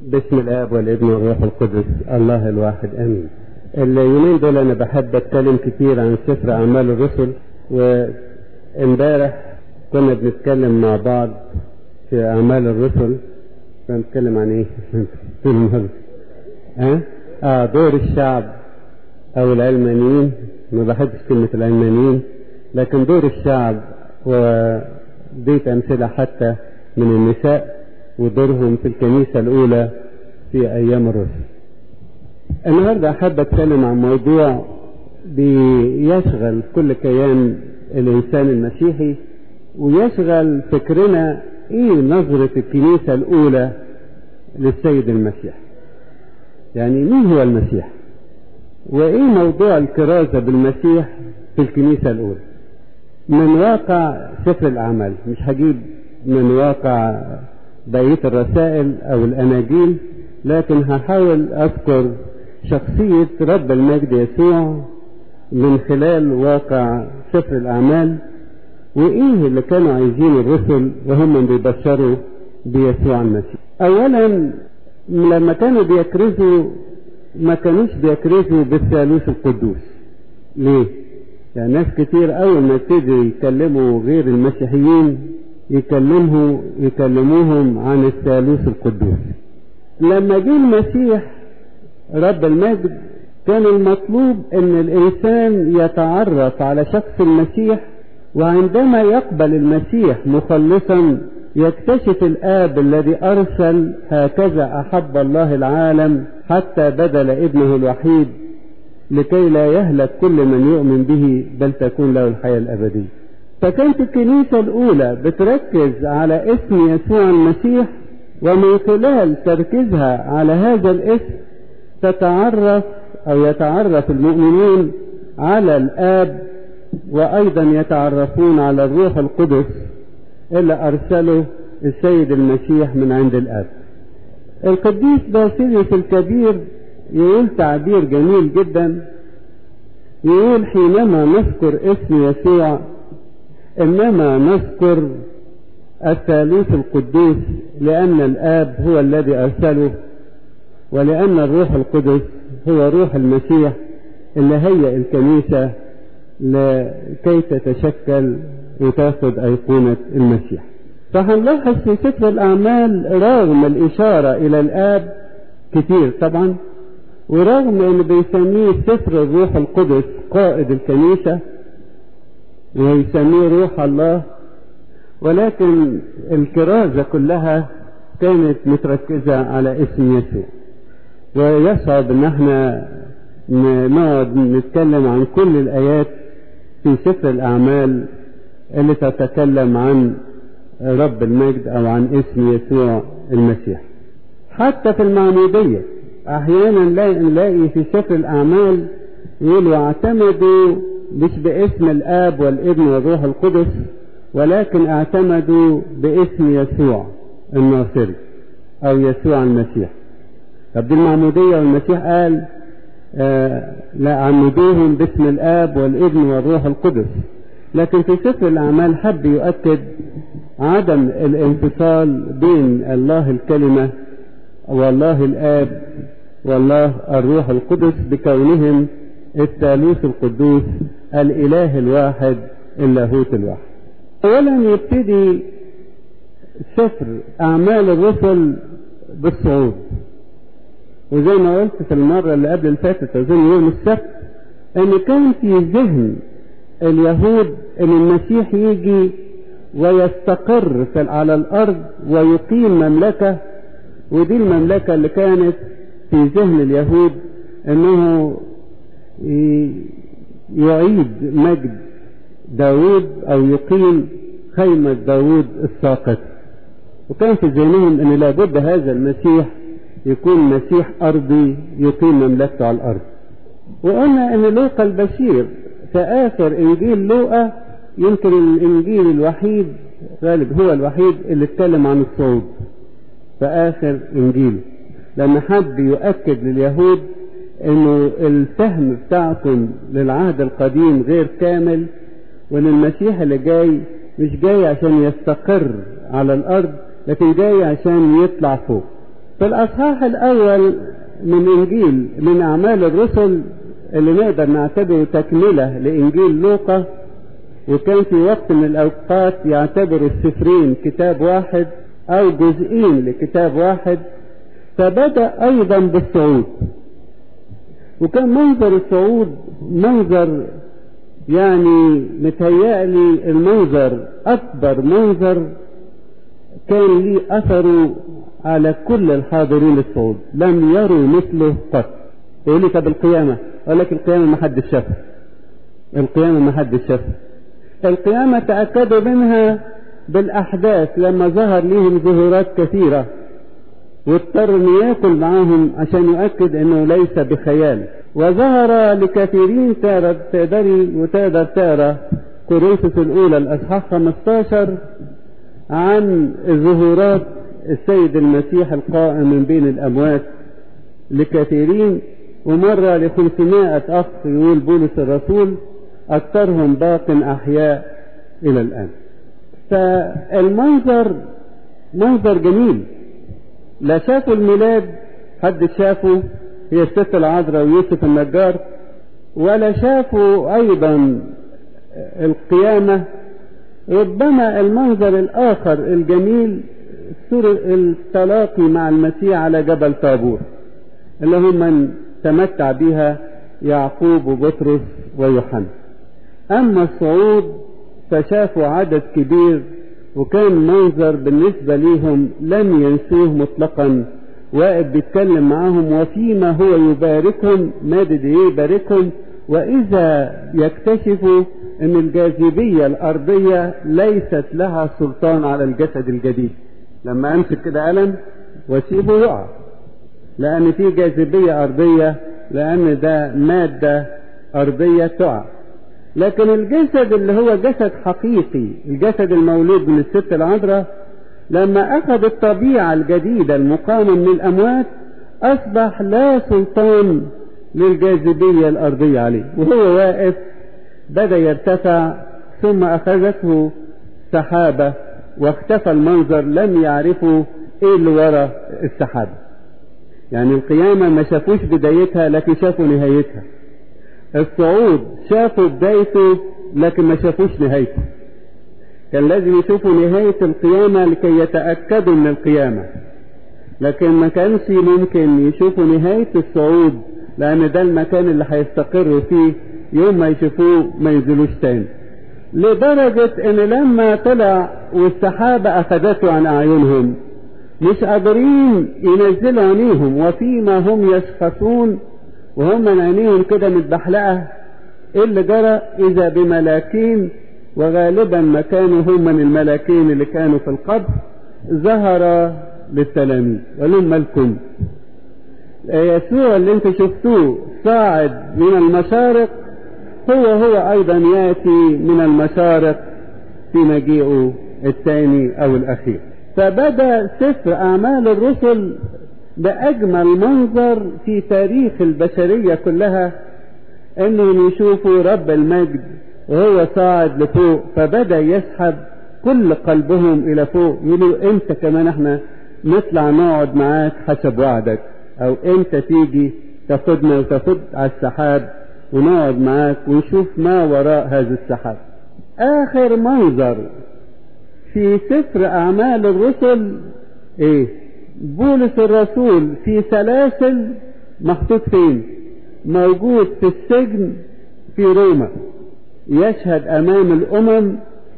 باسم الاب والابن والروح القدس الله الواحد امين اليومين دول انا بحب اتكلم كتير عن سفر اعمال الرسل وامبارح كنا بنتكلم مع بعض في اعمال الرسل بنتكلم عن ايه في المرة ها اه دور الشعب او العلمانيين ما بحبش كلمة العلمانيين لكن دور الشعب وديت امثلة حتى من النساء ودورهم في الكنيسة الأولى في أيام الرسل. النهارده أحب أتكلم عن موضوع بيشغل كل كيان الإنسان المسيحي ويشغل فكرنا إيه نظرة الكنيسة الأولى للسيد المسيح. يعني مين هو المسيح؟ وإيه موضوع الكرازة بالمسيح في الكنيسة الأولى؟ من واقع سفر الأعمال مش هجيب من واقع بقية الرسائل أو الأناجيل لكن هحاول أذكر شخصية رب المجد يسوع من خلال واقع سفر الأعمال وإيه اللي كانوا عايزين الرسل وهم بيبشروا بيسوع المسيح. أولا لما كانوا بيكرزوا ما كانوش بيكرزوا بالثالوث القدوس. ليه؟ يعني ناس كتير أول ما يبتدوا يكلموا غير المسيحيين يكلمه يكلموهم عن الثالوث القدوس لما جه المسيح رب المجد كان المطلوب ان الانسان يتعرف على شخص المسيح وعندما يقبل المسيح مخلصا يكتشف الاب الذي ارسل هكذا احب الله العالم حتى بذل ابنه الوحيد لكي لا يهلك كل من يؤمن به بل تكون له الحياه الابديه فكانت الكنيسة الأولى بتركز على اسم يسوع المسيح ومن خلال تركيزها على هذا الاسم تتعرف أو يتعرف المؤمنين على الآب وأيضا يتعرفون على الروح القدس اللي أرسله السيد المسيح من عند الآب. القديس باسيليوس الكبير يقول تعبير جميل جدا يقول حينما نذكر اسم يسوع انما نذكر الثالوث القدوس لان الاب هو الذي ارسله ولان الروح القدس هو روح المسيح اللي هيئ الكنيسه لكي تتشكل وتاخذ ايقونه المسيح فهنلاحظ في سفر الاعمال رغم الاشاره الى الاب كتير طبعا ورغم ان بيسميه سفر الروح القدس قائد الكنيسه ويسميه روح الله ولكن الكرازة كلها كانت متركزة على اسم يسوع ويصعب ان احنا نقعد نتكلم عن كل الايات في سفر الاعمال اللي تتكلم عن رب المجد او عن اسم يسوع المسيح حتى في المعمودية احيانا نلاقي في سفر الاعمال يقول واعتمدوا مش باسم الاب والابن والروح القدس ولكن اعتمدوا باسم يسوع الناصري او يسوع المسيح طب دي المعمودية والمسيح قال آه لا عمدوهم باسم الاب والابن والروح القدس لكن في سفر الاعمال حب يؤكد عدم الانفصال بين الله الكلمة والله الاب والله الروح القدس بكونهم الثالوث القدوس الاله الواحد اللاهوت الواحد اولا يبتدي سفر اعمال الرسل بالصعود وزي ما قلت في المرة اللي قبل الفاتت اظن يوم السبت ان كان في ذهن اليهود ان المسيح يجي ويستقر في على الارض ويقيم مملكة ودي المملكة اللي كانت في ذهن اليهود انه يعيد مجد داود او يقيم خيمة داود الساقط وكان في ذهنهم ان لابد هذا المسيح يكون مسيح ارضي يقيم مملكته على الارض وقلنا ان لوقا البشير في اخر انجيل لوقا يمكن الانجيل الوحيد غالب هو الوحيد اللي اتكلم عن الصعود في اخر انجيل لما حب يؤكد لليهود انه الفهم بتاعكم للعهد القديم غير كامل وان المسيح اللي جاي مش جاي عشان يستقر على الارض لكن جاي عشان يطلع فوق في الأصحاح الأول من إنجيل من أعمال الرسل اللي نقدر نعتبره تكملة لإنجيل لوقا وكان في وقت من الأوقات يعتبر السفرين كتاب واحد أو جزئين لكتاب واحد فبدأ أيضا بالصعود وكان منظر الصعود منظر يعني متهيألي المنظر أكبر منظر كان ليه أثره على كل الحاضرين الصعود لم يروا مثله قط يقول لي طب القيامة أقول لك القيامة ما حدش شافها القيامة ما حدش شافها القيامة تأكدوا منها بالأحداث لما ظهر ليهم ظهورات كثيرة واضطر انه ياكل معاهم عشان يؤكد انه ليس بخيال وظهر لكثيرين تقدر تقدري وتقدر تقرا كورنثوس الاولى الاصحاح 15 عن ظهورات السيد المسيح القائم من بين الاموات لكثيرين ومرة لخمسمائة أخ يقول بولس الرسول أكثرهم باق أحياء إلى الآن فالمنظر منظر جميل لا شافوا الميلاد حد شافه هي الست العذراء ويوسف النجار ولا شافوا أيضا القيامة ربما المنظر الآخر الجميل سور التلاقي مع المسيح على جبل طابور اللي هم من تمتع بها يعقوب وبطرس ويوحنا أما الصعود فشافوا عدد كبير وكان منظر بالنسبة ليهم لم ينسوه مطلقا واقف بيتكلم معاهم وفيما هو يباركهم مادد يباركهم وإذا يكتشفوا أن الجاذبية الأرضية ليست لها سلطان على الجسد الجديد لما أمسك كده قلم واسيبه يقع لأن في جاذبية أرضية لأن ده مادة أرضية تقع لكن الجسد اللي هو جسد حقيقي الجسد المولود من الست العذراء لما أخذ الطبيعة الجديدة المقامة من الأموات أصبح لا سلطان للجاذبية الأرضية عليه وهو واقف بدأ يرتفع ثم أخذته سحابة واختفى المنظر لم يعرفوا ايه اللي ورا السحابة يعني القيامة ما شافوش بدايتها لكن شافوا نهايتها الصعود شافوا بدايته لكن ما شافوش نهايته كان لازم يشوفوا نهاية القيامة لكي يتأكدوا من القيامة لكن ما كانش ممكن يشوفوا نهاية الصعود لأن ده المكان اللي هيستقروا فيه يوم ما يشوفوه ما ينزلوش تاني لدرجة ان لما طلع والسحابة اخذته عن اعينهم مش قادرين ينزلوا عينيهم وفيما هم يشخصون وهم من عينيهم كده متبحلقة ايه اللي جرى اذا بملاكين وغالبا ما كانوا هم من الملاكين اللي كانوا في القبر ظهر للتلاميذ قال لهم مالكم يسوع اللي انتوا شفتوه صاعد من المشارق هو هو ايضا ياتي من المشارق في مجيئه الثاني او الاخير فبدا سفر اعمال الرسل باجمل منظر في تاريخ البشريه كلها انهم يشوفوا رب المجد وهو صاعد لفوق فبدا يسحب كل قلبهم الى فوق يقولوا امتى كمان احنا نطلع نقعد معاك حسب وعدك او امتى تيجي تاخدنا وتاخد على السحاب ونقعد معاك ونشوف ما وراء هذا السحاب اخر منظر في سفر اعمال الرسل ايه بولس الرسول في سلاسل محطوط فين موجود في السجن في روما يشهد امام الامم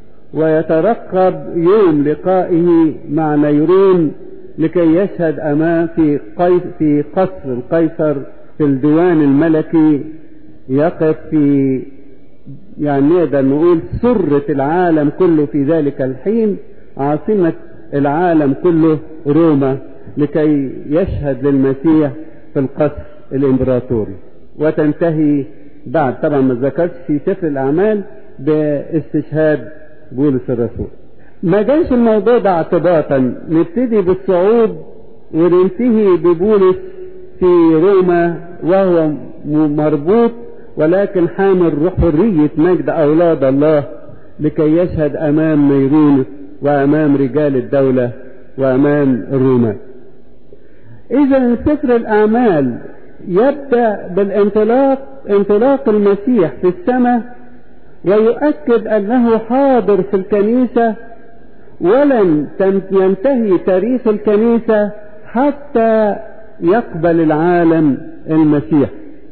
ويترقب يوم لقائه مع نيرون لكي يشهد امام في قيس في قصر القيصر في الديوان الملكي يقف في يعني نقدر نقول سرة العالم كله في ذلك الحين عاصمة العالم كله روما لكي يشهد للمسيح في القصر الامبراطوري وتنتهي بعد طبعا ما ذكرتش في سفر الاعمال باستشهاد بولس الرسول ما جاش الموضوع ده اعتباطا نبتدي بالصعود وننتهي ببولس في روما وهو مربوط ولكن حامل حرية مجد أولاد الله لكي يشهد أمام نيرون وأمام رجال الدولة وأمام الرومان إذا سفر الأعمال يبدأ بالانطلاق انطلاق المسيح في السماء ويؤكد أنه حاضر في الكنيسة ولن ينتهي تاريخ الكنيسة حتى يقبل العالم المسيح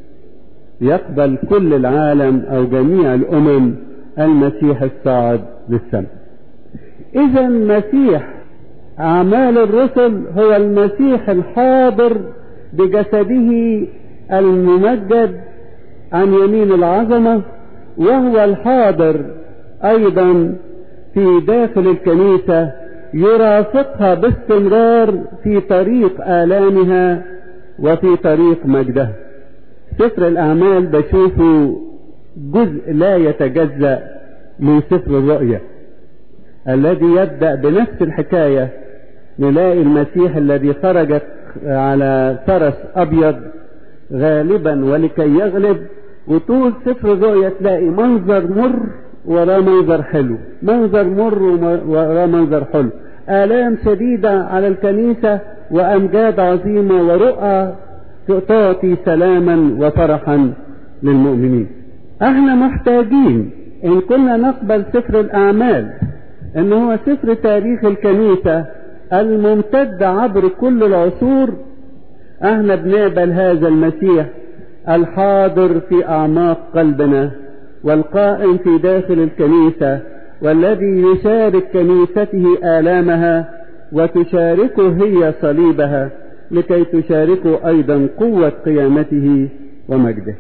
يقبل كل العالم أو جميع الأمم المسيح الصاعد للسماء إذا مسيح أعمال الرسل هو المسيح الحاضر بجسده الممجد عن يمين العظمة وهو الحاضر أيضا في داخل الكنيسة يرافقها باستمرار في طريق آلامها وفي طريق مجدها سفر الأعمال بشوفه جزء لا يتجزأ من سفر الرؤيا الذي يبدأ بنفس الحكاية نلاقي المسيح الذي خرجت على فرس أبيض غالبا ولكي يغلب وطول سفر الرؤيا تلاقي منظر مر وراه منظر حلو منظر مر وراه منظر حلو آلام شديدة على الكنيسة وأمجاد عظيمة ورؤى تعطي سلاما وفرحا للمؤمنين احنا محتاجين ان كنا نقبل سفر الاعمال ان هو سفر تاريخ الكنيسة الممتد عبر كل العصور احنا بنقبل هذا المسيح الحاضر في اعماق قلبنا والقائم في داخل الكنيسة والذي يشارك كنيسته آلامها وتشاركه هي صليبها لكي تشاركوا أيضا قوة قيامته ومجده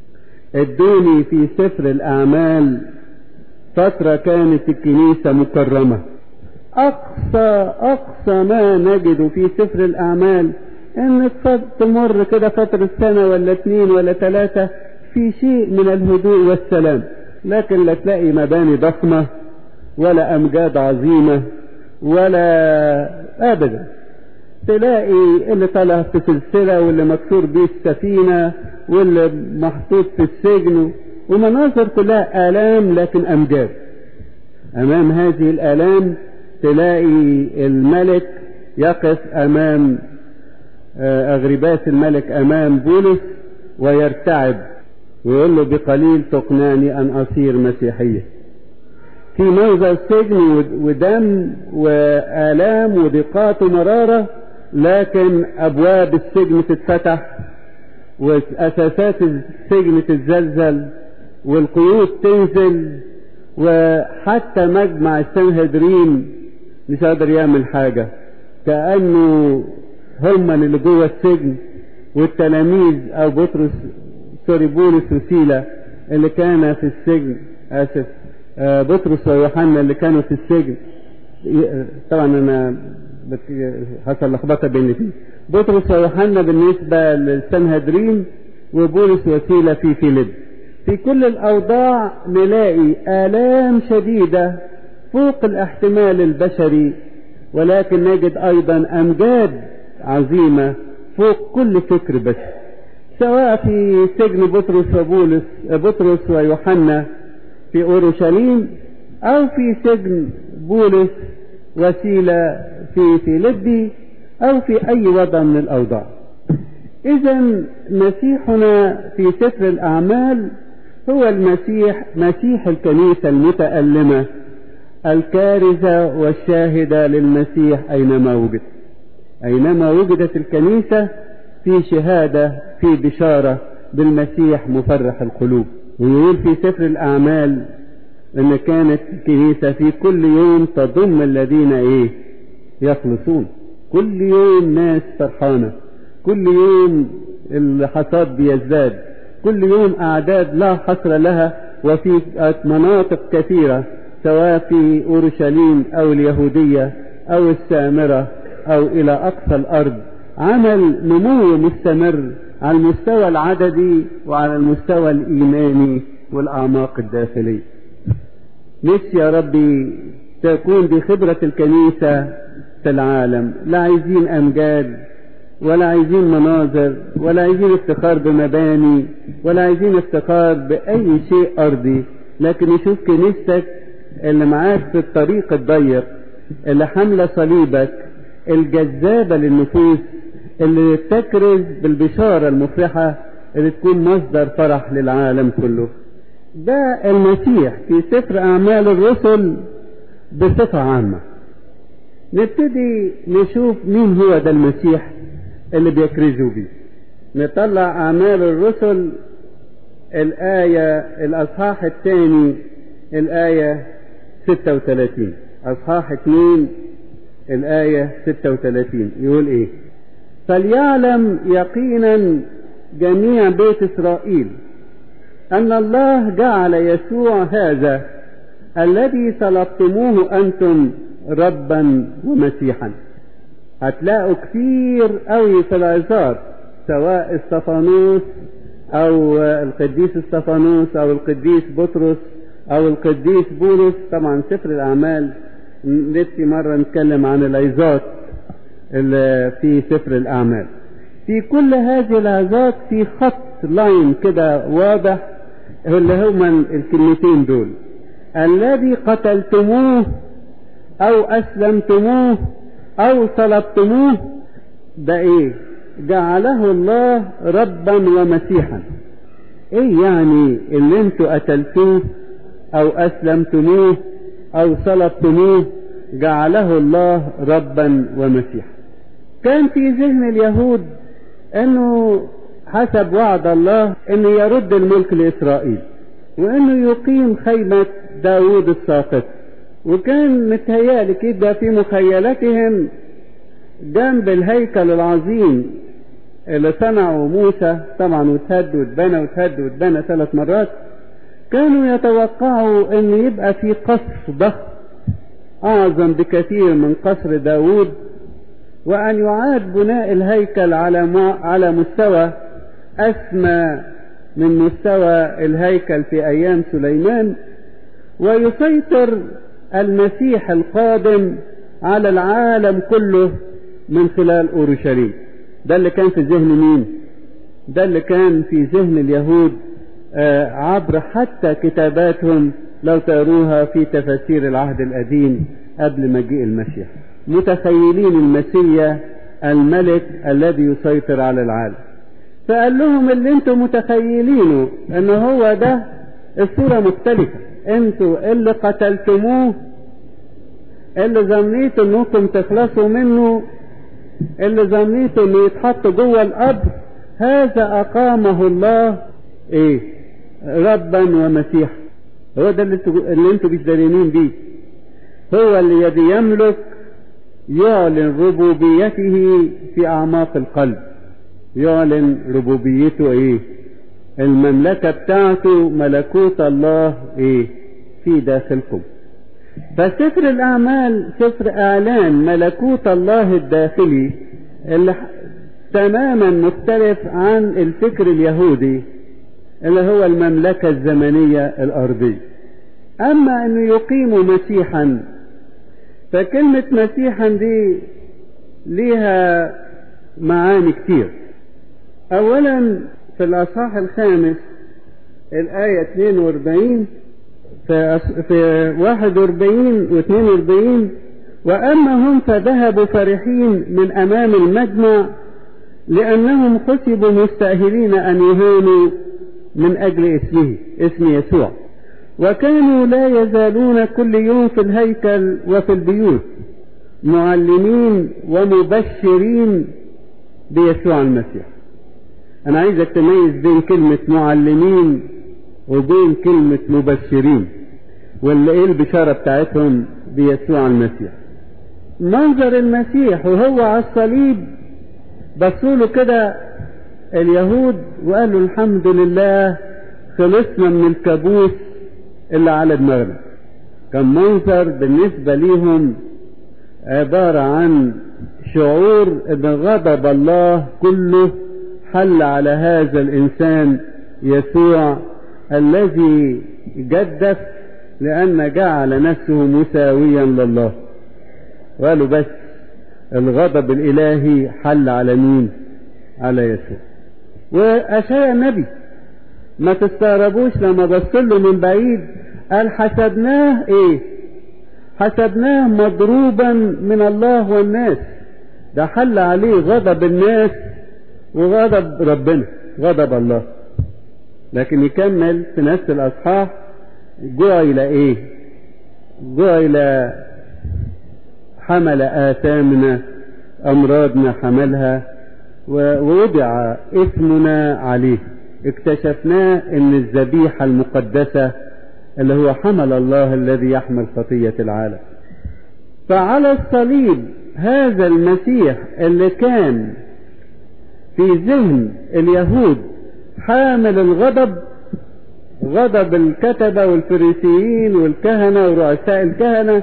ادوني في سفر الأعمال فترة كانت الكنيسة مكرمة أقصى أقصى ما نجد في سفر الأعمال إن تمر كده فترة سنة ولا اتنين ولا ثلاثة في شيء من الهدوء والسلام لكن لا تلاقي مباني ضخمة ولا أمجاد عظيمة ولا أبدا تلاقي اللي طالع في سلسلة واللي مكسور بيه السفينة واللي محطوط في السجن ومناظر كلها آلام لكن أمجاد أمام هذه الآلام تلاقي الملك يقف أمام أغرباس الملك أمام بولس ويرتعب ويقول له بقليل تقنعني أن أصير مسيحية في منظر سجن ودم وآلام وضيقات ومرارة لكن أبواب السجن تتفتح وأساسات السجن تتزلزل والقيود تنزل وحتى مجمع السنهدرين مش قادر يعمل حاجة كأنه هم اللي جوه السجن والتلاميذ أو بطرس سوري بولس وسيلة اللي كان في السجن آسف بطرس ويوحنا اللي كانوا في السجن طبعا أنا حصل لخبطة بين الاثنين بطرس ويوحنا بالنسبة للسنهدرين وبولس وسيلة في فيليب في كل الأوضاع نلاقي آلام شديدة فوق الاحتمال البشري ولكن نجد أيضا أمجاد عظيمة فوق كل فكر بشري سواء في سجن بطرس وبولس بطرس ويوحنا في أورشليم أو في سجن بولس وسيلة في فيلبي أو في أي وضع من الأوضاع إذا مسيحنا في سفر الأعمال هو المسيح مسيح الكنيسة المتألمة الكارثة والشاهدة للمسيح أينما وجد أينما وجدت الكنيسة في شهادة في بشارة بالمسيح مفرح القلوب ويقول في سفر الأعمال أن كانت الكنيسة في كل يوم تضم الذين إيه يخلصون كل يوم ناس فرحانة كل يوم الحصاد بيزداد كل يوم أعداد لا حصر لها وفي مناطق كثيرة سواء في أورشليم أو اليهودية أو السامرة أو إلى أقصى الأرض عمل نمو مستمر على المستوى العددي وعلى المستوى الإيماني والأعماق الداخلية نفسي يا ربي تكون دي خبرة الكنيسة في العالم لا عايزين أمجاد ولا عايزين مناظر ولا عايزين افتخار بمباني ولا عايزين افتخار بأي شيء أرضي لكن نشوف كنيستك اللي معاك في الطريق الضيق اللي حاملة صليبك الجذابة للنفوس اللي تكرز بالبشارة المفرحة اللي تكون مصدر فرح للعالم كله ده المسيح في سفر أعمال الرسل بصفة عامة نبتدي نشوف مين هو ده المسيح اللي بيكرزوا بيه نطلع أعمال الرسل الآية الأصحاح الثاني الآية 36 أصحاح 2 الآية 36 يقول إيه فليعلم يقينا جميع بيت إسرائيل أن الله جعل يسوع هذا الذي طلبتموه أنتم ربا ومسيحا هتلاقوا كتير قوي في العظات سواء استفانوس أو القديس استفانوس أو القديس بطرس أو القديس بولس طبعا سفر الأعمال نفسي مرة نتكلم عن العظات اللي في سفر الأعمال في كل هذه العظات في خط لاين كده واضح اللي هما الكلمتين دول الذي قتلتموه أو أسلمتموه أو طلبتموه ده إيه؟ جعله الله ربا ومسيحا. إيه يعني اللي أنتوا قتلتوه أو أسلمتموه أو صلبتموه جعله الله ربا ومسيحا. كان في ذهن اليهود أنه حسب وعد الله أنه يرد الملك لإسرائيل وأنه يقيم خيمة داوود الساقط وكان متهيألي كده في مخيلتهم جنب الهيكل العظيم اللي صنعه موسى طبعا وتهد واتبنى وتهد واتبنى ثلاث مرات كانوا يتوقعوا ان يبقى في قصر ضخم اعظم بكثير من قصر داوود وان يعاد بناء الهيكل على ما على مستوى اسمى من مستوى الهيكل في ايام سليمان ويسيطر المسيح القادم على العالم كله من خلال اورشليم ده اللي كان في ذهن مين ده اللي كان في ذهن اليهود آه عبر حتى كتاباتهم لو تقروها في تفاسير العهد القديم قبل مجيء المسيح متخيلين المسيح الملك الذي يسيطر على العالم فقال لهم اللي انتم متخيلينه ان هو ده الصورة مختلفة انتوا اللي قتلتموه اللي ظنيتوا انكم تخلصوا منه اللي ظنيتوا انه يتحط جوه القبر هذا اقامه الله ايه ربا ومسيحا هو ده اللي انتوا اللي انتوا مش دارينين بيه هو اللي يملك يعلن ربوبيته في اعماق القلب يعلن ربوبيته ايه المملكة بتاعته ملكوت الله ايه في داخلكم فسفر الأعمال سفر إعلان ملكوت الله الداخلي اللي تماما مختلف عن الفكر اليهودي اللي هو المملكة الزمنية الأرضية أما أنه يقيم مسيحا فكلمة مسيحا دي ليها معاني كتير أولا في الأصحاح الخامس الآية 42 في في 41 و 42 وأما هم فذهبوا فرحين من أمام المجمع لأنهم حسبوا مستأهلين أن يهانوا من أجل اسمه اسم يسوع وكانوا لا يزالون كل يوم في الهيكل وفي البيوت معلمين ومبشرين بيسوع المسيح أنا عايزك تميز بين كلمة معلمين وبين كلمة مبشرين واللي ايه البشارة بتاعتهم بيسوع المسيح منظر المسيح وهو على الصليب بصوا له كده اليهود وقالوا الحمد لله خلصنا من الكابوس اللي على دماغنا كان منظر بالنسبة ليهم عبارة عن شعور ان غضب الله كله حل على هذا الانسان يسوع الذي جدف لأن جعل نفسه مساويا لله وقالوا بس الغضب الإلهي حل على مين على يسوع وأشار النبي ما تستغربوش لما بصله من بعيد قال حسبناه ايه حسبناه مضروبا من الله والناس ده حل عليه غضب الناس وغضب ربنا غضب الله لكن يكمل في نفس الأصحاح جعل إيه جعل حمل آثامنا أمراضنا حملها ووضع اسمنا عليه اكتشفناه ان الذبيحة المقدسة اللي هو حمل الله الذي يحمل خطية العالم فعلى الصليب هذا المسيح اللي كان في ذهن اليهود حامل الغضب غضب الكتبة والفريسيين والكهنة ورؤساء الكهنة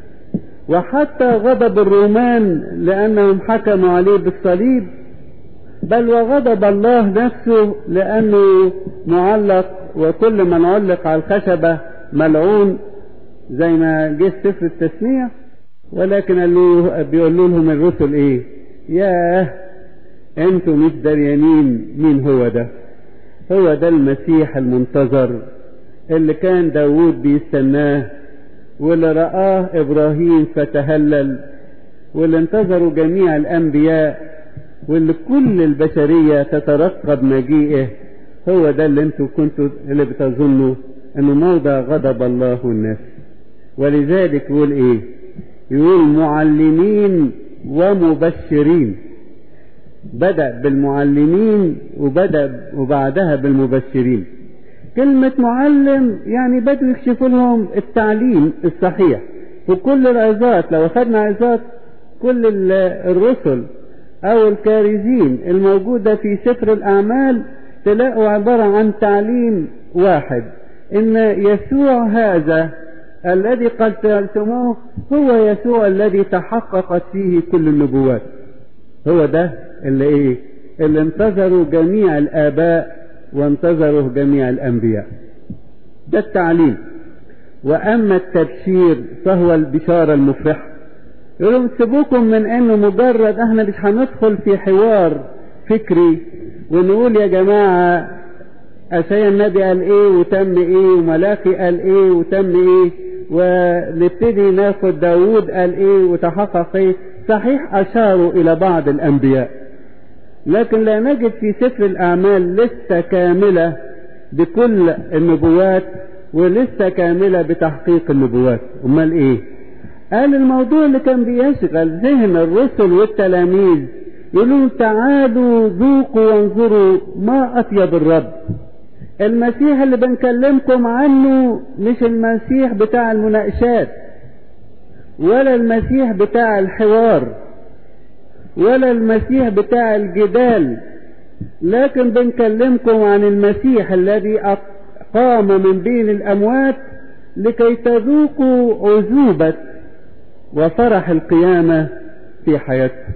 وحتى غضب الرومان لأنهم حكموا عليه بالصليب بل وغضب الله نفسه لأنه معلق وكل من علق على الخشبة ملعون زي ما جه سفر التسمية ولكن قال له بيقول لهم الرسل ايه ياه انتوا مش دريانين مين هو ده هو ده المسيح المنتظر اللي كان داود بيستناه واللي رآه إبراهيم فتهلل واللي انتظروا جميع الأنبياء واللي كل البشرية تترقب مجيئه هو ده اللي انتوا كنتوا اللي بتظنوا انه موضع غضب الله والناس ولذلك يقول ايه يقول معلمين ومبشرين بدأ بالمعلمين وبدأ وبعدها بالمبشرين كلمة معلم يعني بدوا يكشفوا لهم التعليم الصحيح وكل العظات لو أخذنا عظات كل الرسل أو الكارزين الموجودة في سفر الأعمال تلاقوا عبارة عن تعليم واحد إن يسوع هذا الذي قتلتموه هو يسوع الذي تحققت فيه كل النبوات هو ده اللي ايه اللي انتظروا جميع الآباء وانتظروا جميع الأنبياء ده التعليم وأما التبشير فهو البشارة المفرحة يقولوا سيبوكم من انه مجرد احنا مش هندخل في حوار فكري ونقول يا جماعة أشياء النبي قال ايه وتم ايه وملاكي قال ايه وتم ايه ونبتدي ناخد داود قال ايه وتحقق ايه صحيح اشاروا الى بعض الانبياء لكن لا نجد في سفر الاعمال لسه كاملة بكل النبوات ولسه كاملة بتحقيق النبوات امال ايه قال الموضوع اللي كان بيشغل ذهن الرسل والتلاميذ يقولون تعالوا ذوقوا وانظروا ما اطيب الرب المسيح اللي بنكلمكم عنه مش المسيح بتاع المناقشات ولا المسيح بتاع الحوار ولا المسيح بتاع الجدال لكن بنكلمكم عن المسيح الذي قام من بين الأموات لكي تذوقوا عذوبة وفرح القيامة في حياتكم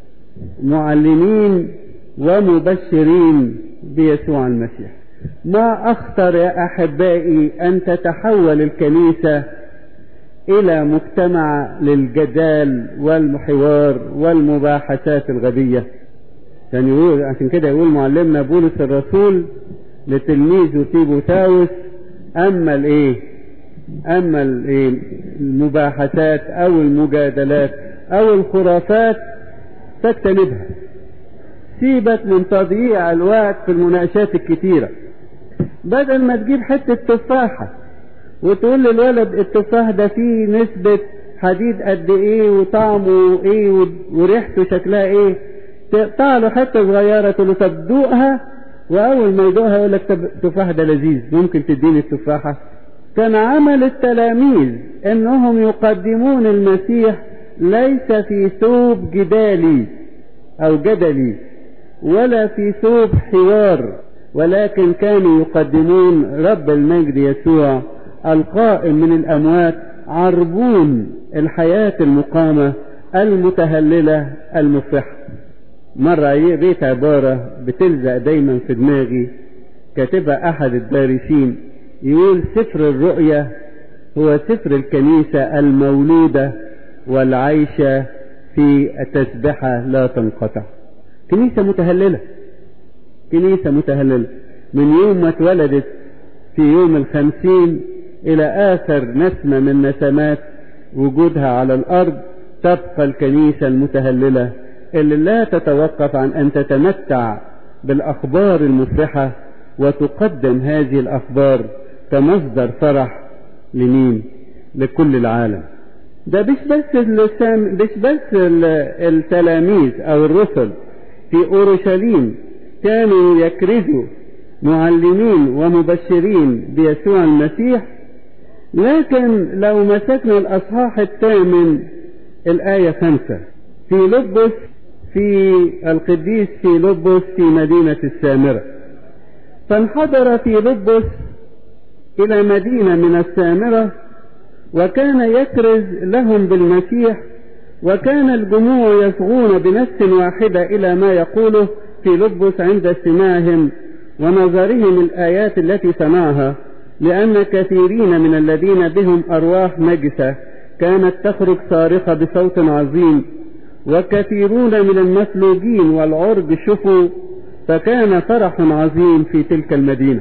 معلمين ومبشرين بيسوع المسيح ما أخطر يا أحبائي أن تتحول الكنيسة إلى مجتمع للجدال والحوار والمباحثات الغبية عشان يقول عشان كده يقول معلمنا بولس الرسول لتلميذه تيموثاوس أما الإيه؟ أما الإيه؟ المباحثات أو المجادلات أو الخرافات فاجتنبها سيبك من تضييع الوقت في المناقشات الكتيرة بدل ما تجيب حتة تفاحة وتقول للولد التفاح ده فيه نسبة حديد قد ايه وطعمه ايه وريحته شكلها ايه تقطع له حتة صغيرة تقول له طب دوقها واول ما يدوقها يقول لك التفاح ده لذيذ ممكن تديني التفاحة كان عمل التلاميذ انهم يقدمون المسيح ليس في ثوب جدالي او جدلي ولا في ثوب حوار ولكن كانوا يقدمون رب المجد يسوع القائم من الأموات عربون الحياة المقامة المتهللة المفرحة مرة بيت عبارة بتلزق دايما في دماغي كاتبها أحد الدارسين يقول سفر الرؤية هو سفر الكنيسة المولودة والعيشة في التسبحة لا تنقطع كنيسة متهللة كنيسة متهللة من يوم ما اتولدت في يوم الخمسين إلى آخر نسمة من نسمات وجودها على الأرض تبقى الكنيسة المتهللة اللي لا تتوقف عن أن تتمتع بالأخبار المفرحة وتقدم هذه الأخبار كمصدر فرح لمين؟ لكل العالم. ده مش بس اللسان مش بس التلاميذ أو الرسل في أورشليم كانوا يكرزوا معلمين ومبشرين بيسوع المسيح لكن لو مسكنا الأصحاح الثامن الآية خمسة في لبس في القديس في لبس في مدينة السامرة فانحدر في لبس إلى مدينة من السامرة وكان يكرز لهم بالمسيح وكان الجموع يصغون بنفس واحدة إلى ما يقوله في لبس عند استماعهم ونظرهم الآيات التي صنعها لأن كثيرين من الذين بهم أرواح نجسة كانت تخرج صارخة بصوت عظيم وكثيرون من المسلوجين والعرج شفوا فكان فرح عظيم في تلك المدينة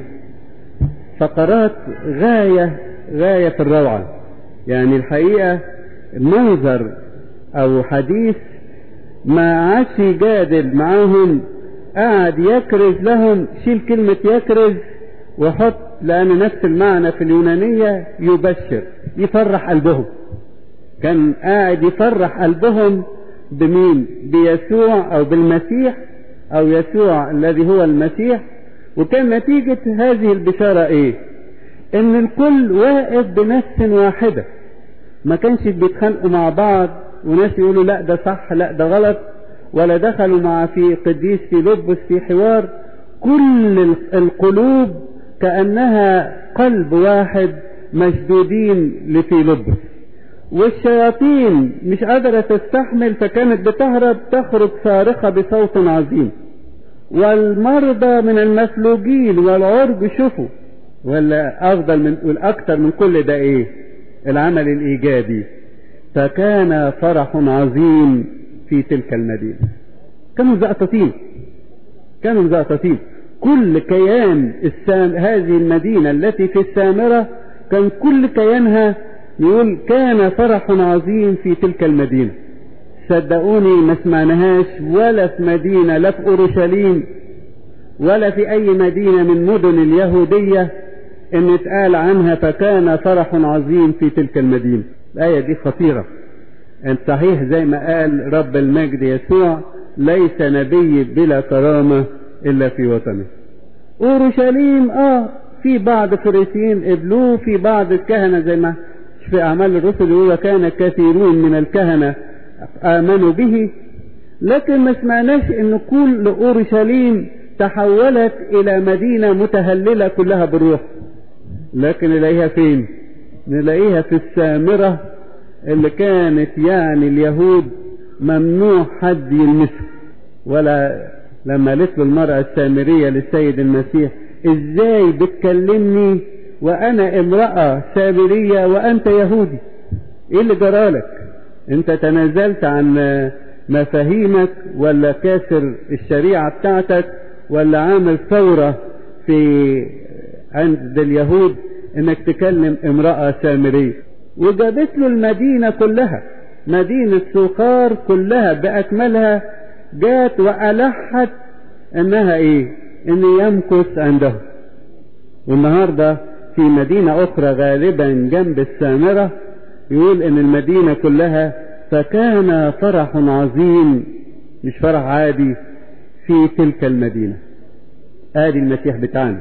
فقرات غاية غاية في الروعة يعني الحقيقة منظر أو حديث ما عادش يجادل معاهم قعد يكرز لهم شيل كلمة يكرز وحط لأن نفس المعنى في اليونانية يبشر يفرح قلبهم كان قاعد يفرح قلبهم بمين بيسوع أو بالمسيح أو يسوع الذي هو المسيح وكان نتيجة هذه البشارة إيه إن الكل واقف بنفس واحدة ما كانش بيتخانقوا مع بعض وناس يقولوا لا ده صح لا ده غلط ولا دخلوا مع في قديس في لبس في حوار كل القلوب كأنها قلب واحد مشدودين لفي لبس والشياطين مش قادرة تستحمل فكانت بتهرب تخرج صارخة بصوت عظيم والمرضى من المسلوجين والعرج شوفوا ولا أفضل من والأكثر من كل ده إيه العمل الإيجابي فكان فرح عظيم في تلك المدينة كانوا زقطتين كانوا زقطتين كل كيان السام هذه المدينة التي في السامرة كان كل كيانها يقول كان فرح عظيم في تلك المدينة صدقوني ما سمعناهاش ولا في مدينة لا في أورشليم ولا في أي مدينة من مدن اليهودية إن اتقال عنها فكان فرح عظيم في تلك المدينة الآية دي خطيرة أن صحيح زي ما قال رب المجد يسوع ليس نبي بلا كرامة إلا في وطنه أورشليم آه في بعض فريسيين قبلوه في بعض الكهنة زي ما في أعمال الرسل يقول كان كثيرون من الكهنة آمنوا به لكن ما سمعناش إن كل أورشليم تحولت إلى مدينة متهللة كلها بالروح لكن نلاقيها فين؟ نلاقيها في السامرة اللي كانت يعني اليهود ممنوع حد يلمسها ولا لما قالت له المرأة السامرية للسيد المسيح ازاي بتكلمني وانا امرأة سامرية وانت يهودي ايه اللي جرالك انت تنازلت عن مفاهيمك ولا كاسر الشريعة بتاعتك ولا عامل ثورة في عند اليهود انك تكلم امرأة سامرية وجابت له المدينة كلها مدينة سوقار كلها بأكملها جات وألحت انها ايه ان يمكث عنده والنهاردة في مدينة اخرى غالبا جنب السامرة يقول ان المدينة كلها فكان فرح عظيم مش فرح عادي في تلك المدينة ادي المسيح بتاعنا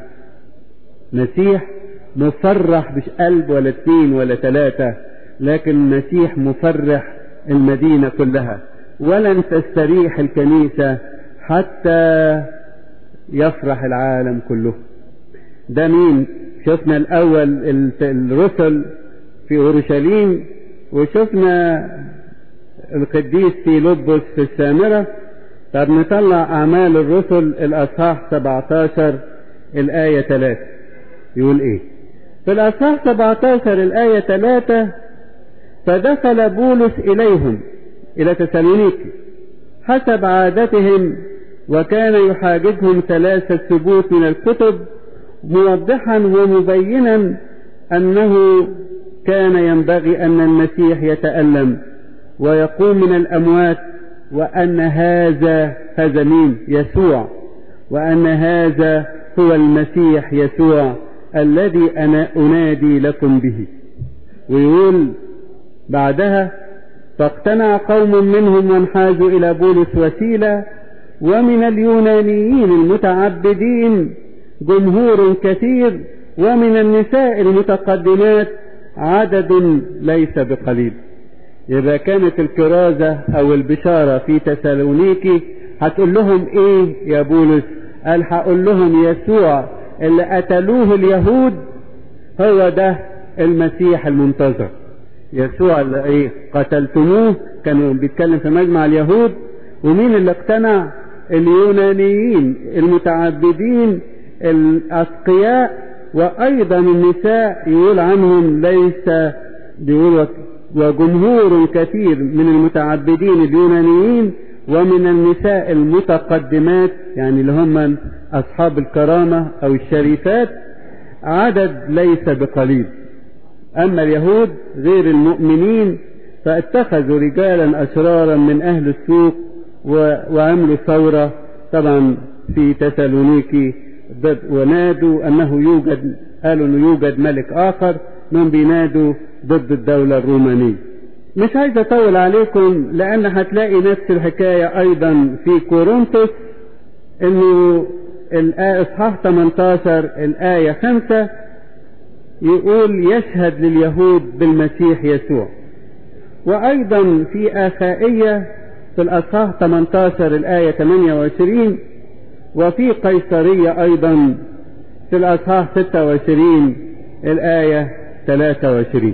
مسيح مفرح مش قلب ولا اتنين ولا تلاتة لكن المسيح مفرح المدينة كلها ولن تستريح الكنيسة حتى يفرح العالم كله ده مين شفنا الاول الرسل في اورشليم وشفنا القديس في لبس في السامرة طب نطلع اعمال الرسل الاصحاح 17 الاية 3 يقول ايه في الاصحاح 17 الاية 3 فدخل بولس اليهم الى تسالونيكي حسب عادتهم وكان يحاججهم ثلاثة ثبوت من الكتب موضحا ومبينا أنه كان ينبغي أن المسيح يتألم ويقوم من الأموات وأن هذا هذا مين يسوع وأن هذا هو المسيح يسوع الذي أنا أنادي لكم به ويقول بعدها فاقتنع قوم منهم وانحازوا إلى بولس وسيلة ومن اليونانيين المتعبدين جمهور كثير ومن النساء المتقدمات عدد ليس بقليل إذا كانت الكرازة أو البشارة في تسالونيكي هتقول لهم إيه يا بولس قال هقول لهم يسوع اللي قتلوه اليهود هو ده المسيح المنتظر يسوع اللي ايه قتلتموه كانوا بيتكلم في مجمع اليهود ومين اللي اقتنع اليونانيين المتعبدين الاتقياء وايضا النساء يقول عنهم ليس بيقول وجمهور كثير من المتعبدين اليونانيين ومن النساء المتقدمات يعني اللي هم اصحاب الكرامه او الشريفات عدد ليس بقليل اما اليهود غير المؤمنين فاتخذوا رجالا اشرارا من اهل السوق وعملوا ثوره طبعا في تسالونيكي ونادوا انه يوجد قالوا انه يوجد ملك اخر من بينادوا ضد الدولة الرومانية مش عايز اطول عليكم لان هتلاقي نفس الحكاية ايضا في كورنثوس انه اصحاح 18 الاية 5 يقول يشهد لليهود بالمسيح يسوع وايضا في اخائية في الاصحاح 18 الاية 28 وفي قيصرية ايضا في الاصحاح 26 الاية 23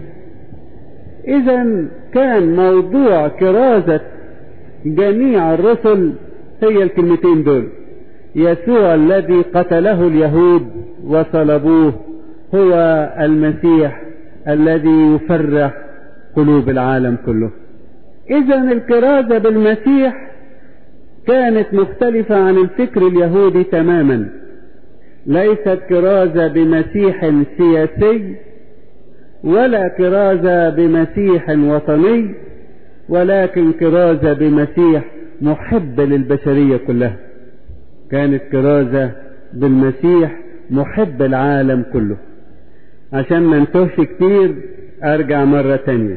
اذا كان موضوع كرازة جميع الرسل هي الكلمتين دول يسوع الذي قتله اليهود وصلبوه هو المسيح الذي يفرح قلوب العالم كله اذا الكرازة بالمسيح كانت مختلفة عن الفكر اليهودي تماما ليست كرازة بمسيح سياسي ولا كرازة بمسيح وطني ولكن كرازة بمسيح محب للبشرية كلها كانت كرازة بالمسيح محب العالم كله عشان ما نتوهش كتير ارجع مرة تانية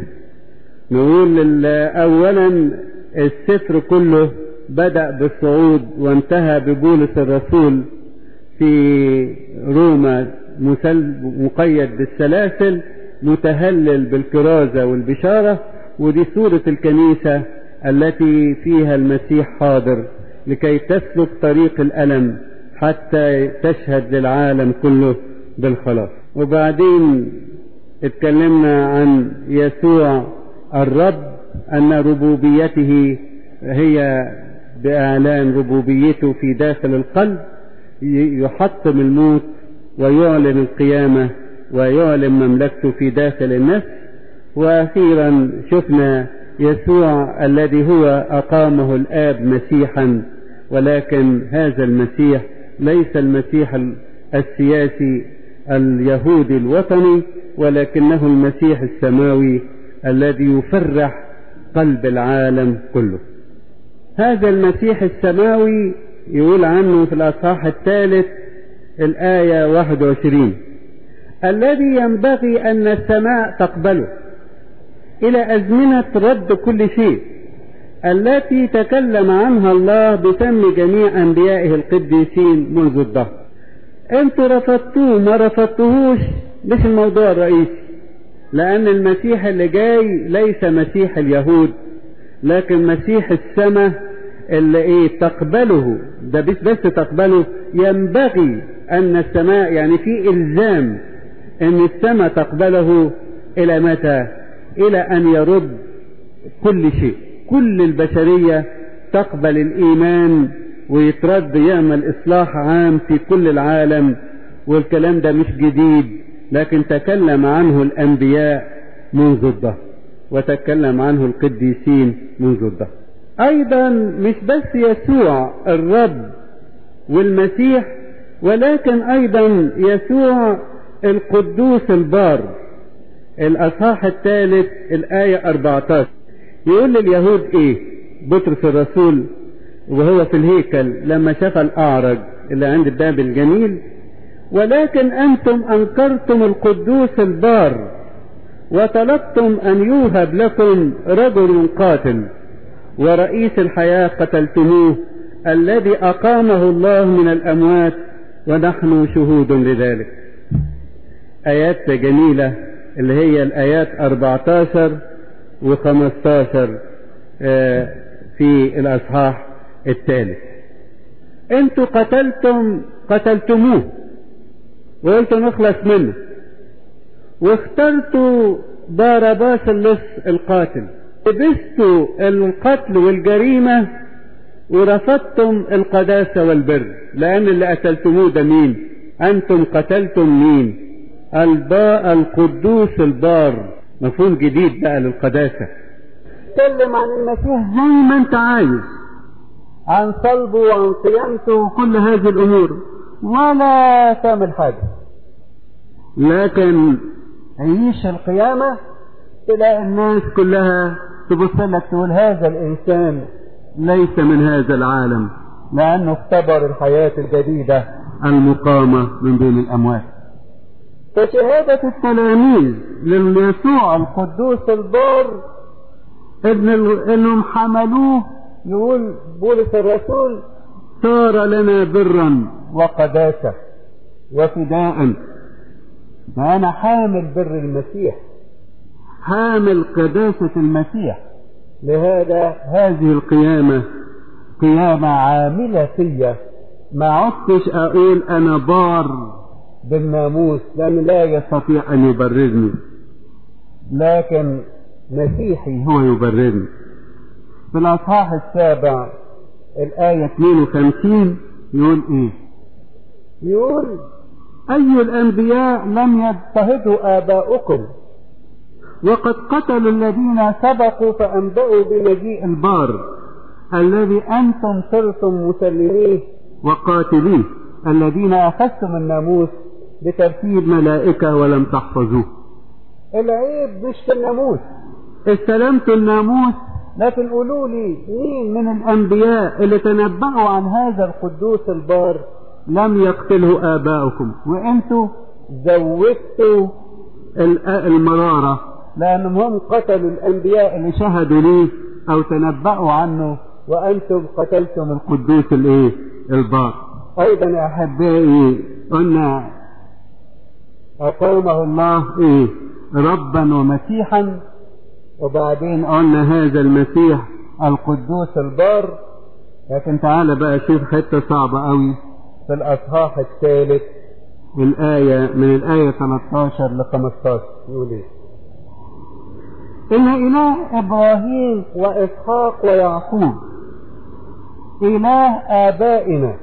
نقول اولا السفر كله بدأ بالصعود وانتهى ببولس الرسول في روما مقيد بالسلاسل متهلل بالكرازة والبشارة ودي صورة الكنيسة التي فيها المسيح حاضر لكي تسلك طريق الألم حتى تشهد للعالم كله بالخلاص وبعدين اتكلمنا عن يسوع الرب أن ربوبيته هي بإعلان ربوبيته في داخل القلب يحطم الموت ويعلن القيامة ويعلن مملكته في داخل النفس وأخيرا شفنا يسوع الذي هو أقامه الآب مسيحا ولكن هذا المسيح ليس المسيح السياسي اليهودي الوطني ولكنه المسيح السماوي الذي يفرح قلب العالم كله هذا المسيح السماوي يقول عنه في الأصحاح الثالث الآية 21 الذي ينبغي أن السماء تقبله إلى أزمنة رد كل شيء التي تكلم عنها الله بفم جميع أنبيائه القديسين منذ الدهر انتوا رفضتوه ما رفضتوهوش مش الموضوع الرئيسي لأن المسيح اللي جاي ليس مسيح اليهود لكن مسيح السماء اللي ايه تقبله ده بس بس تقبله ينبغي ان السماء يعني في الزام ان السماء تقبله الى متى الى ان يرد كل شيء كل البشرية تقبل الايمان ويترد يعمل اصلاح عام في كل العالم والكلام ده مش جديد لكن تكلم عنه الانبياء منذ الدهر وتكلم عنه القديسين منذ الدهر ايضا مش بس يسوع الرب والمسيح ولكن ايضا يسوع القدوس البار الاصحاح الثالث الايه 14 يقول لليهود ايه بطرس الرسول وهو في الهيكل لما شاف الأعرج اللي عند باب الجميل ولكن أنتم أنكرتم القدوس البار وطلبتم أن يوهب لكم رجل قاتل ورئيس الحياة قتلتموه الذي أقامه الله من الأموات ونحن شهود لذلك آيات جميلة اللي هي الآيات 14 و15 في الأصحاح الثالث انتوا قتلتم قتلتموه وقلتوا نخلص منه واخترتوا بارباس اللص القاتل لبستوا القتل والجريمة ورفضتم القداسة والبر لأن اللي قتلتموه ده مين أنتم قتلتم مين الباء القدوس البار مفهوم جديد بقى للقداسة تكلم عن المسيح زي ما انت عايز عن صلبه وعن قيامته وكل هذه الأمور ولا تعمل حاجة لكن عيش القيامة تلاقي الناس كلها تبص لك تقول هذا الإنسان ليس من هذا العالم لأنه اختبر الحياة الجديدة المقامة من بين الأموات فشهادة التلاميذ ليسوع القدوس البار ابن ال... انهم حملوه يقول بولس الرسول صار لنا برا وقداسة وفداء فأنا حامل بر المسيح حامل قداسة المسيح لهذا هذه القيامة قيامة عاملة فيا ما عدتش أقول أنا بار بالناموس لأنه لا يستطيع أن يبررني لكن مسيحي هو يبررني في الأصحاح السابع الآية 52 يقول إيه؟ يقول أي الأنبياء لم يضطهدوا آباؤكم وقد قتلوا الذين سبقوا فأنبأوا بمجيء البار الذي أنتم صرتم مسلميه وقاتليه الذين أخذتم الناموس بترتيب ملائكة ولم تحفظوه العيب مش في الناموس استلمتوا الناموس لكن قولوا لي مين من الأنبياء اللي تنبأوا عن هذا القدوس البار لم يقتله آباؤكم وأنتوا زودتوا المرارة لأنهم هم قتلوا الأنبياء اللي شهدوا ليه أو تنبأوا عنه وأنتم قتلتم القدوس الإيه البار أيضا يا أحبائي قلنا أقامه الله إيه ربا ومسيحا وبعدين قلنا هذا المسيح القدوس البار لكن تعالى بقى شوف حتة صعبة قوي في الأصحاح الثالث الآية من الآية 13 ل 15 يقول إيه؟ إن إله إبراهيم وإسحاق ويعقوب إله آبائنا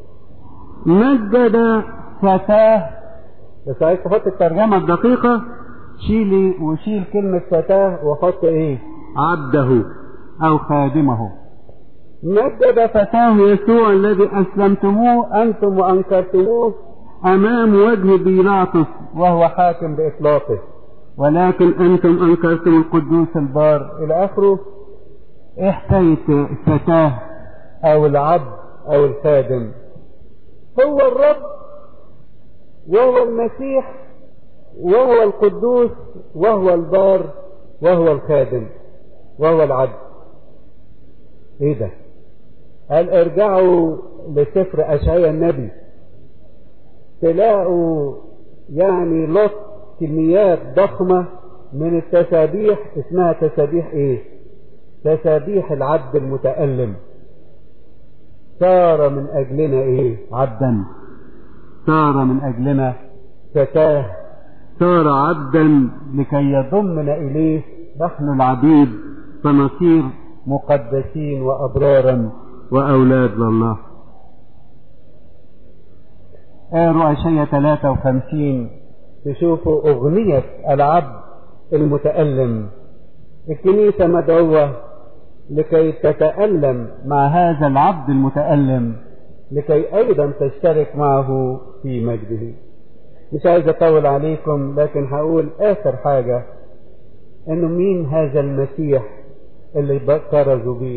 مجد فتاه بس عايز تحط الترجمة الدقيقة شيلي وشيل كلمة فتاه وحط إيه؟ عبده أو خادمه مجد فتاه يسوع الذي أسلمتموه أنتم وأنكرتموه أمام وجه بيلاطس وهو حاكم بإطلاقه ولكن أنتم أنكرتم القدوس البار إلى آخره إيه حكاية فتاه أو العبد أو الخادم هو الرب وهو المسيح وهو القدوس وهو البار وهو الخادم وهو العبد ايه ده قال ارجعوا لسفر اشعياء النبي تلاقوا يعني لط كميات ضخمة من التسابيح اسمها تسابيح ايه تسابيح العبد المتألم صار من اجلنا ايه عبدا صار من اجلنا فتاه صار عبدا لكي يضمنا اليه نحن العبيد فنصير مقدسين وابرارا واولاد لله قالوا اشعياء 53 تشوفوا اغنية العبد المتألم الكنيسة مدعوة لكي تتألم مع هذا العبد المتألم لكي أيضا تشترك معه في مجده مش عايز أطول عليكم لكن هقول آخر حاجة إنه مين هذا المسيح اللي كرزوا بيه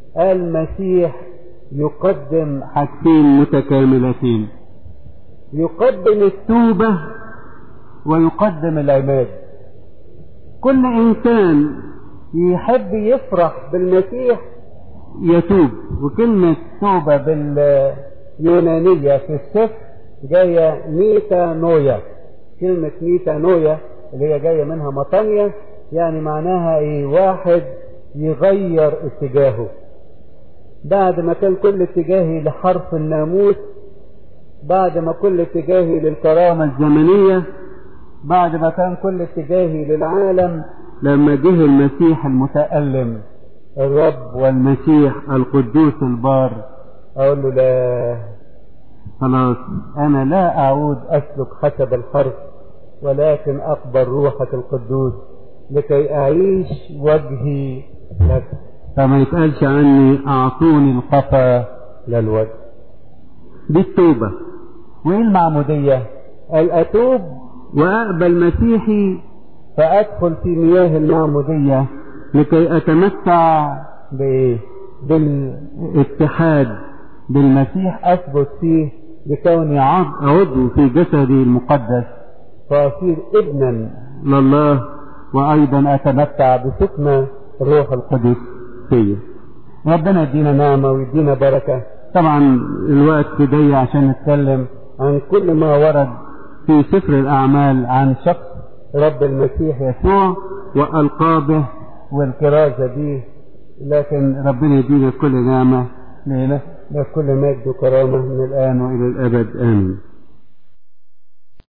المسيح يقدم حاجتين متكاملتين يقدم التوبة ويقدم العماد كل إنسان يحب يفرح بالمسيح يتوب وكلمة توبة باليونانية في السفر جاية ميتا نويا كلمة ميتا نويا اللي هي جاية منها مطانية يعني معناها ايه واحد يغير اتجاهه بعد ما كان كل اتجاهي لحرف الناموس بعد ما كل اتجاهي للكرامة الزمنية بعد ما كان كل اتجاهي للعالم لما جه المسيح المتألم الرب والمسيح القدوس البار اقول له لا خلاص انا لا اعود اسلك حسب الحرف ولكن اقبل روحك القدوس لكي اعيش وجهي لك فما يتقالش عني اعطوني القفا للوجه دي التوبة وايه المعمودية قال اتوب واقبل مسيحي فادخل في مياه المعمودية لكي اتمتع بايه بالاتحاد بالمسيح اثبت فيه لكوني عضو في جسدي المقدس فاصير ابنا لله وايضا اتمتع بسكنى الروح القدس فيا ربنا يدينا نعمه ويدينا بركه طبعا الوقت ضيق عشان نتكلم عن كل ما ورد في سفر الاعمال عن شخص رب المسيح يسوع والقابه والكرازه به لكن ربنا يدينا كل نعمه لنا كل مجد وكرامه من الان والى الابد امين